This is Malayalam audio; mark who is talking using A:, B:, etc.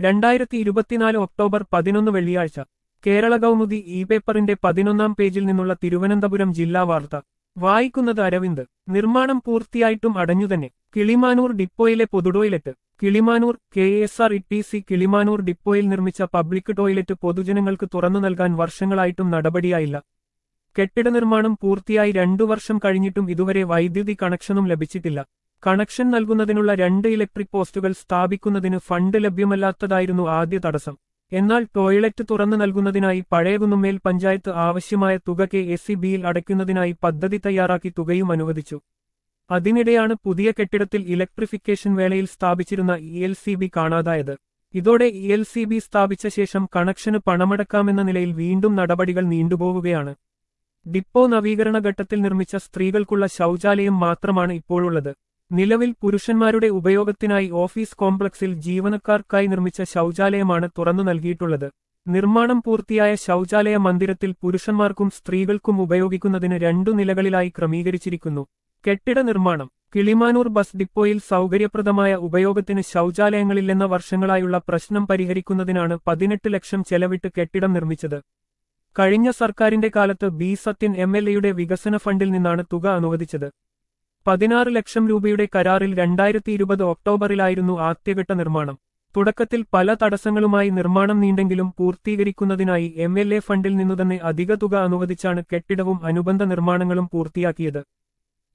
A: രണ്ടായിരത്തി ഇരുപത്തിനാല് ഒക്ടോബർ പതിനൊന്ന് വെള്ളിയാഴ്ച കേരള കൗമുദി ഇ പേപ്പറിന്റെ പതിനൊന്നാം പേജിൽ നിന്നുള്ള തിരുവനന്തപുരം ജില്ലാ വാർത്ത വായിക്കുന്നത് അരവിന്ദ് നിർമ്മാണം പൂർത്തിയായിട്ടും അടഞ്ഞുതന്നെ കിളിമാനൂർ ഡിപ്പോയിലെ പൊതുടോയ്ലറ്റ് Kilimanoor K S R T C സി കിളിമാനൂർ ഡിപ്പോയിൽ നിർമ്മിച്ച പബ്ലിക് ടോയ്ലറ്റ് പൊതുജനങ്ങൾക്ക് തുറന്നു നൽകാൻ വർഷങ്ങളായിട്ടും നടപടിയായില്ല കെട്ടിട നിർമ്മാണം പൂർത്തിയായി രണ്ടു വർഷം കഴിഞ്ഞിട്ടും ഇതുവരെ വൈദ്യുതി കണക്ഷനും ലഭിച്ചിട്ടില്ല കണക്ഷൻ നൽകുന്നതിനുള്ള രണ്ട് ഇലക്ട്രിക് പോസ്റ്റുകൾ സ്ഥാപിക്കുന്നതിന് ഫണ്ട് ലഭ്യമല്ലാത്തതായിരുന്നു ആദ്യ തടസ്സം എന്നാൽ ടോയ്ലറ്റ് തുറന്നു നൽകുന്നതിനായി പഴയകുന്നുമേൽ പഞ്ചായത്ത് ആവശ്യമായ തുക കെ എസ് സി ബിയിൽ അടയ്ക്കുന്നതിനായി പദ്ധതി തയ്യാറാക്കി തുകയും അനുവദിച്ചു അതിനിടെയാണ് പുതിയ കെട്ടിടത്തിൽ ഇലക്ട്രിഫിക്കേഷൻ വേളയിൽ സ്ഥാപിച്ചിരുന്ന ഇ എൽ സി ബി കാണാതായത് ഇതോടെ ഇ എൽ സി ബി സ്ഥാപിച്ച ശേഷം കണക്ഷന് പണമടക്കാമെന്ന നിലയിൽ വീണ്ടും നടപടികൾ നീണ്ടുപോവുകയാണ് ഡിപ്പോ നവീകരണ ഘട്ടത്തിൽ നിർമ്മിച്ച സ്ത്രീകൾക്കുള്ള ശൗചാലയം മാത്രമാണ് ഇപ്പോഴുള്ളത് നിലവിൽ പുരുഷന്മാരുടെ ഉപയോഗത്തിനായി ഓഫീസ് കോംപ്ലക്സിൽ ജീവനക്കാർക്കായി നിർമ്മിച്ച ശൗചാലയമാണ് തുറന്നു നൽകിയിട്ടുള്ളത് നിർമ്മാണം പൂർത്തിയായ ശൗചാലയ മന്ദിരത്തിൽ പുരുഷന്മാർക്കും സ്ത്രീകൾക്കും ഉപയോഗിക്കുന്നതിന് രണ്ടു നിലകളിലായി ക്രമീകരിച്ചിരിക്കുന്നു കെട്ടിട നിർമ്മാണം കിളിമാനൂർ ബസ് ഡിപ്പോയിൽ സൗകര്യപ്രദമായ ഉപയോഗത്തിന് ശൗചാലയങ്ങളില്ലെന്ന വർഷങ്ങളായുള്ള പ്രശ്നം പരിഹരിക്കുന്നതിനാണ് പതിനെട്ട് ലക്ഷം ചെലവിട്ട് കെട്ടിടം നിർമ്മിച്ചത് കഴിഞ്ഞ സർക്കാരിന്റെ കാലത്ത് ബി സത്യൻ എം എൽ എയുടെ വികസന ഫണ്ടിൽ നിന്നാണ് തുക അനുവദിച്ചത് പതിനാറ് ലക്ഷം രൂപയുടെ കരാറിൽ രണ്ടായിരത്തി ഇരുപത് ഒക്ടോബറിലായിരുന്നു ആദ്യഘട്ട നിർമ്മാണം തുടക്കത്തിൽ പല തടസ്സങ്ങളുമായി നിർമ്മാണം നീണ്ടെങ്കിലും പൂർത്തീകരിക്കുന്നതിനായി എം എൽ എ ഫണ്ടിൽ നിന്നുതന്നെ അധിക തുക അനുവദിച്ചാണ് കെട്ടിടവും അനുബന്ധ നിർമ്മാണങ്ങളും പൂർത്തിയാക്കിയത്